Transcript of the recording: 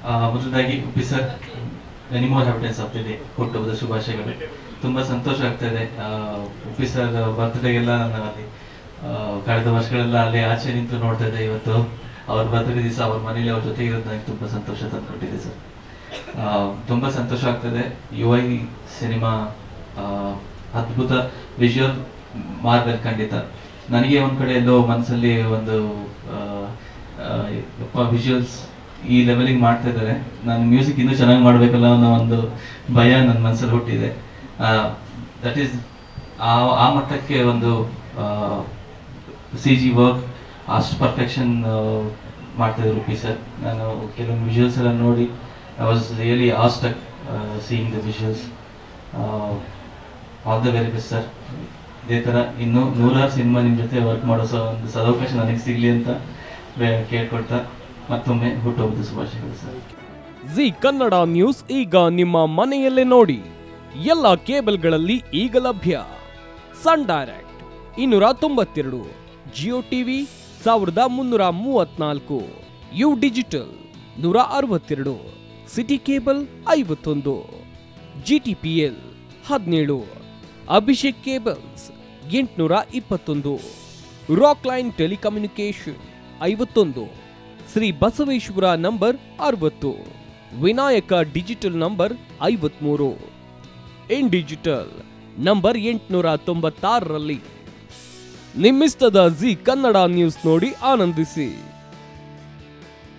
ಮೊದಲದಾಗಿ Uppi sir anymore happiness ಆಗ್ತಿದೆ ಹುಟ್ಟುಹಬ್ಬದ ಶುಭಾಶಯಗಳು ತುಂಬ ಸಂತೋಷ ಆಗ್ತಾ ಇದೆ ಆ, ಉಪ್ಪಿ ಸರ್ ಬರ್ತ್ಡೇಗೆಲ್ಲ ನಾನು ಅಲ್ಲಿ ಆ, ಕಳೆದ ವರ್ಷಗಳೆಲ್ಲ ಅಲ್ಲಿ ಆಚೆ ನಿಂತು ನೋಡ್ತಾ ಇದ್ದೆ ಇವತ್ತು ಅವ್ರ ಬರ್ತ್ಡೇ ದಿವಸ ಅವ್ರ ಮನೇಲಿ ಅವ್ರ ಜೊತೆ ಇರೋದು ನನಗೆ ತುಂಬ ಸಂತೋಷ ತಂದುಕೊಟ್ಟಿದೆ ಸರ್ ಆ, ತುಂಬ ಸಂತೋಷ ಆಗ್ತದೆ ಯು ಐ ಸಿನಿಮಾ ಅದ್ಭುತ ವಿಜುವಲ್ ಮಾರ್ಗಲ್ ಖಂಡಿತ ನನಗೆ ಒಂದ್ ಕಡೆ ಎಲ್ಲೋ ಮನಸ್ಸಲ್ಲಿ ಒಂದು ವಿಜುವಲ್ಸ್ ಈ ಲೆವೆಲಿಗೆ ಮಾಡ್ತಾ ಇದ್ದಾರೆ ನಾನು ಮ್ಯೂಸಿಕ್ ಇನ್ನೂ ಚೆನ್ನಾಗಿ ಮಾಡಬೇಕಲ್ಲ ಅನ್ನೋ ಒಂದು ಭಯ ನನ್ನ ಮನಸ್ಸಲ್ಲಿ ಹುಟ್ಟಿದೆ ದಟ್ ಈಸ್ ಆ ಆ ಮಟ್ಟಕ್ಕೆ ಒಂದು ಸಿ ಜಿ ವರ್ಕ್ ಅಷ್ಟು ಪರ್ಫೆಕ್ಷನ್ ಮಾಡ್ತಿದ್ರು ರೂಪಿ ಸರ್ ನಾನು ಕೆಲವೊಂದು ವಿಜುವಲ್ಸ್ ಎಲ್ಲ ನೋಡಿ I was really awestruck seeing the visuals all the very best sir ಇದೇ ಥರ ಇನ್ನೂ ನೂರಾರು ಸಿನಿಮಾ ನಿಮ್ಮ ಜೊತೆ ವರ್ಕ್ ಮಾಡೋ ಸ ಒಂದು ಸದವಕಾಶ ನನಗೆ ಸಿಗಲಿ ಅಂತ ಬೇ- ಕೇಳ್ಕೊಳ್ತಾ ಮತ್ತೊಮ್ಮೆ ಹುಟ್ಟುಹಬ್ಬದ ಶುಭಾಶಯಗಳು ಸರ್ ಜಿ ಕನ್ನಡ ನ್ಯೂಸ್ ಈಗ ನಿಮ್ಮ ಮನೆಯಲ್ಲೇ ನೋಡಿ ಎಲ್ಲ ಕೇಬಲ್ಗಳಲ್ಲಿ ಈಗ ಲಭ್ಯ ಸನ್ ಡೈರೆಕ್ಟ್ ಇನ್ನೂರ ತೊಂಬತ್ತೆರಡು ಜಿಯೋ ಟಿವಿ ಸಾವಿರದ ಮುನ್ನೂರ ಮೂವತ್ನಾಲ್ಕು ಯು ಡಿಜಿಟಲ್ ನೂರ ಅರವತ್ತೆರಡು ಸಿಟಿ ಕೇಬಲ್ ಐವತ್ತೊಂದು ಜಿಟಿಪಿಎಲ್ ಹದಿನೇಳು ಅಭಿಷೇಕ್ ಕೇಬಲ್ಸ್ ಎಂಟುನೂರ ಇಪ್ಪತ್ತೊಂದು ರಾಕ್ ಲೈನ್ ಟೆಲಿಕಮ್ಯುನಿಕೇಶನ್ ಐವತ್ತೊಂದು ಶ್ರೀ ಬಸವೇಶ್ವರ ನಂಬರ್ ಅರವತ್ತು ವಿನಾಯಕ ಡಿಜಿಟಲ್ ನಂಬರ್ ಐವತ್ಮೂರು ಇನ್ ಡಿಜಿಟಲ್ ನಂಬರ್ ಎಂಟುನೂರ ತೊಂಬತ್ತಾರರಲ್ಲಿ ನಿಮ್ಮಿಸ್ತದ ಜಿ ಕನ್ನಡ ನ್ಯೂಸ್ ನೋಡಿ ಆನಂದಿಸಿ